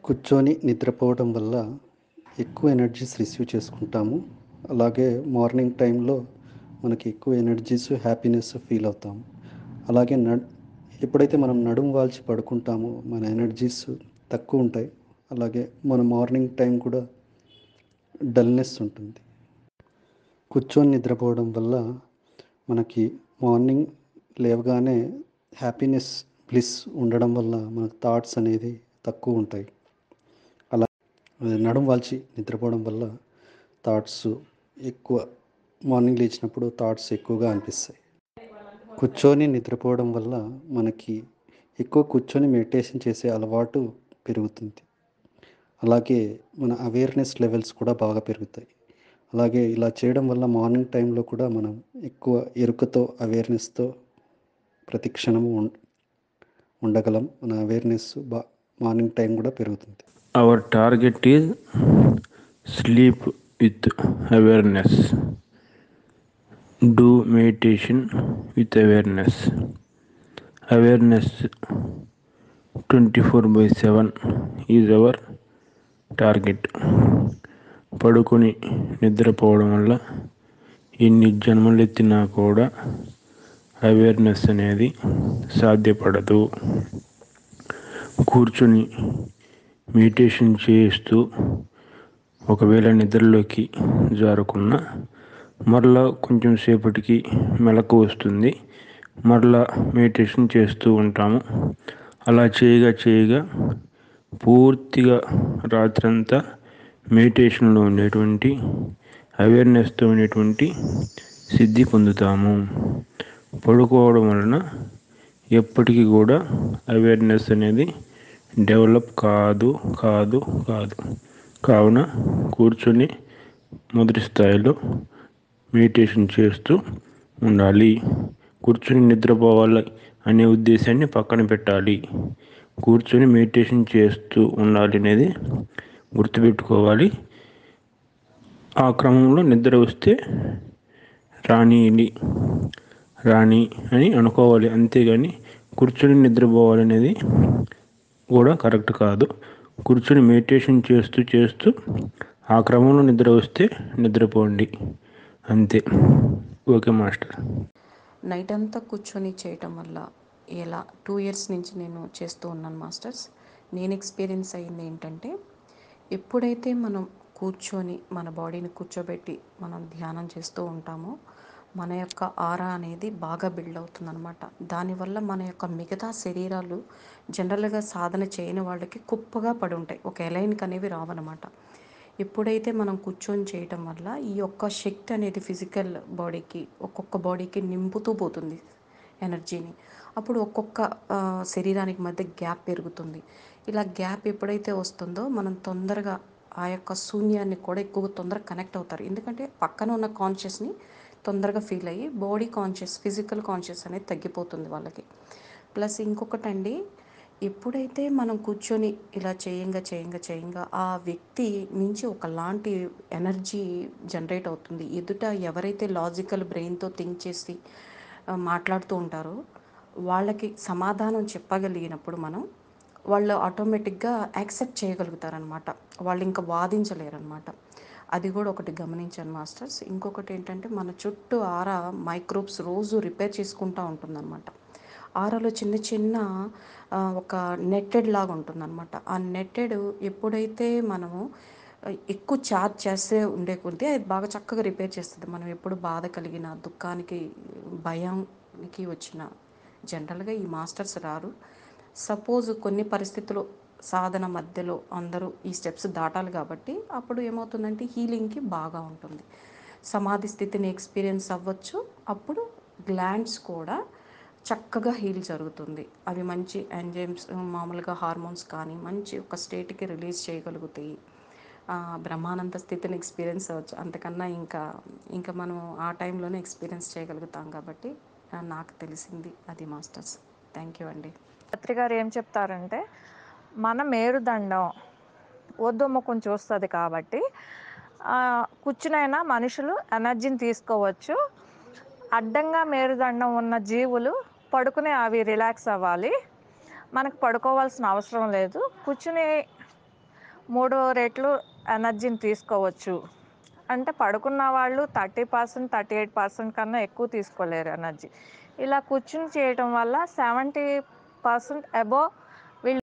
కూర్చొని నిద్రపోవడం వల్ల ఎక్కువ ఎనర్జీస్ రిసీవ్ చేసుకుంటాము అలాగే మార్నింగ్ టైంలో మనకి ఎక్కువ ఎనర్జీస్ హ్యాపీనెస్ ఫీల్ అవుతాము అలాగే నడ్ ఎప్పుడైతే మనం నడుము వాల్చి పడుకుంటామో మన ఎనర్జీస్ తక్కువ ఉంటాయి అలాగే మన మార్నింగ్ టైం కూడా డల్నెస్ ఉంటుంది కూర్చొని నిద్రపోవడం వల్ల మనకి మార్నింగ్ లేవగానే హ్యాపీనెస్ బ్లిస్ ఉండడం వల్ల మన థాట్స్ అనేది తక్కువ ఉంటాయి అలా నడుము వాల్చి నిద్రపోవడం వల్ల థాట్స్ ఎక్కువ మార్నింగ్ లేచినప్పుడు థాట్స్ ఎక్కువగా అనిపిస్తాయి కూర్చొని నిద్రపోవడం వల్ల మనకి ఎక్కువ కూర్చొని మెడిటేషన్ చేసే అలవాటు పెరుగుతుంది అలాగే మన అవేర్నెస్ లెవెల్స్ కూడా బాగా పెరుగుతాయి అలాగే ఇలా చేయడం వల్ల మార్నింగ్ టైంలో కూడా మనం ఎక్కువ ఎరుకతో అవేర్నెస్తో ప్రతి క్షణము ఉండగలం మన అవేర్నెస్ బా మార్నింగ్ టైం కూడా పెరుగుతుంది our target is sleep with awareness do meditation with awareness awareness twenty four by seven is our target పడుకొని నిద్రపోవడం వల్ల ఎన్ని జన్మలు ఎత్తినా కూడా అవేర్నెస్ అనేది సాధ్యపడదు కూర్చొని మెడిటేషన్ చేస్తూ ఒకవేళ నిద్రలోకి జారుకున్న మరలా కొంచెం సేపటికి మెలకు వస్తుంది మరలా మెడిటేషన్ చేస్తూ ఉంటాము అలా చేయగా చేయగా పూర్తిగా రాత్రంతా మెడిటేషన్లో ఉండేటువంటి అవేర్నెస్తో ఉండేటువంటి సిద్ధి పొందుతాము పడుకోవడం వలన ఎప్పటికీ కూడా అవేర్నెస్ అనేది డెవలప్ కాదు కాదు కాదు కావున కూర్చొని మొదటి స్థాయిలో మెడిటేషన్ చేస్తూ ఉండాలి కూర్చొని నిద్రపోవాలి అనే ఉద్దేశాన్ని పక్కన పెట్టాలి కూర్చొని మెడిటేషన్ చేస్తూ ఉండాలి అనేది గుర్తుపెట్టుకోవాలి ఆ క్రమంలో నిద్ర వస్తే రాణి రాణి అని అనుకోవాలి అంతేగాని కూర్చొని నిద్రపోవాలి అనేది కూడా కరెక్ట్ కాదు కూర్చొని మెడిటేషన్ చేస్తూ చేస్తూ ఆ క్రమంలో నిద్ర వస్తే నిద్రపోండి అంతే ఓకే మాస్టర్ నైట్ అంతా కూర్చొని చేయటం వల్ల ఎలా టూ ఇయర్స్ నుంచి నేను చేస్తూ ఉన్నాను మాస్టర్స్ నేను ఎక్స్పీరియన్స్ అయ్యింది ఏంటంటే ఎప్పుడైతే మనం కూర్చొని మన బాడీని కూర్చోబెట్టి మనం ధ్యానం చేస్తూ ఉంటామో మన యొక్క ఆరా అనేది బాగా బిల్డ్ అవుతుందన్నమాట దానివల్ల మన యొక్క మిగతా శరీరాలు జనరల్గా సాధన చేయని వాళ్ళకి కుప్పగా పడి ఉంటాయి ఒక ఎలైన్కి అనేవి రావన్నమాట ఎప్పుడైతే మనం కూర్చొని చేయటం వల్ల ఈ యొక్క శక్తి అనేది ఫిజికల్ బాడీకి ఒక్కొక్క బాడీకి నింపుతూ పోతుంది ఎనర్జీని అప్పుడు ఒక్కొక్క శరీరానికి మధ్య గ్యాప్ పెరుగుతుంది ఇలా గ్యాప్ ఎప్పుడైతే వస్తుందో మనం తొందరగా ఆ యొక్క శూన్యాన్ని కూడా ఎక్కువ తొందరగా కనెక్ట్ అవుతారు ఎందుకంటే పక్కన ఉన్న కాన్షియస్ని తొందరగా ఫీల్ అయ్యి బాడీ కాన్షియస్ ఫిజికల్ కాన్షియస్ అనేది తగ్గిపోతుంది వాళ్ళకి ప్లస్ ఇంకొకటండి ఎప్పుడైతే మనం కూర్చొని ఇలా చేయంగా చేయంగా చేయంగా ఆ వ్యక్తి నుంచి ఒకలాంటి ఎనర్జీ జనరేట్ అవుతుంది ఎదుట ఎవరైతే లాజికల్ బ్రెయిన్తో థింక్ చేసి మాట్లాడుతూ ఉంటారో వాళ్ళకి సమాధానం చెప్పగలిగినప్పుడు మనం వాళ్ళు ఆటోమేటిక్గా యాక్సెప్ట్ చేయగలుగుతారనమాట వాళ్ళు ఇంకా వాదించలేరనమాట అది కూడా ఒకటి గమనించాను మాస్టర్స్ ఇంకొకటి ఏంటంటే మన చుట్టూ ఆరా మైక్రోబ్స్ రోజు రిపేర్ చేసుకుంటూ ఉంటుందన్నమాట ఆరాలో చిన్న చిన్న ఒక నెట్టెడ్ లాగా ఉంటుందన్నమాట ఆ నెట్టెడ్ ఎప్పుడైతే మనము ఎక్కువ ఛార్జ్ చేస్తే ఉండే కొద్దీ అది బాగా చక్కగా రిపేర్ చేస్తుంది మనం ఎప్పుడు బాధ కలిగిన దుఃఖానికి భయానికి వచ్చిన జనరల్గా ఈ మాస్టర్స్ రారు సపోజ్ కొన్ని పరిస్థితులు సాధన మధ్యలో అందరూ ఈ స్టెప్స్ దాటాలి కాబట్టి అప్పుడు ఏమవుతుందంటే హీలింగ్కి బాగా ఉంటుంది సమాధి స్థితిని ఎక్స్పీరియన్స్ అవ్వచ్చు అప్పుడు గ్లాండ్స్ కూడా చక్కగా హీల్ జరుగుతుంది అవి మంచి ఎంజైమ్స్ మామూలుగా హార్మోన్స్ కానీ మంచి ఒక స్టేట్కి రిలీజ్ చేయగలుగుతాయి బ్రహ్మానంద స్థితిని ఎక్స్పీరియన్స్ అవ్వచ్చు అంతకన్నా ఇంకా ఇంకా మనం ఆ టైంలోనే ఎక్స్పీరియన్స్ చేయగలుగుతాం కాబట్టి నాకు తెలిసింది అది మాస్టర్స్ థ్యాంక్ యూ అండి పత్రి గారు ఏం చెప్తారంటే మన మేరుదండం ఒద్దుమ్మకం చూస్తుంది కాబట్టి కూర్చునైనా మనుషులు ఎనర్జీని తీసుకోవచ్చు అడ్డంగా మేరుదండం ఉన్న జీవులు పడుకునే అవి రిలాక్స్ అవ్వాలి మనకు పడుకోవాల్సిన అవసరం లేదు కూర్చుని మూడు రెట్లు ఎనర్జీని తీసుకోవచ్చు అంటే పడుకున్న వాళ్ళు thirty percent thirty eight percent కన్నా ఎక్కువ తీసుకోలేరు ఎనర్జీ ఇలా కూర్చుని చేయటం వల్ల సెవెంటీ పర్సెంట్ అబోవ్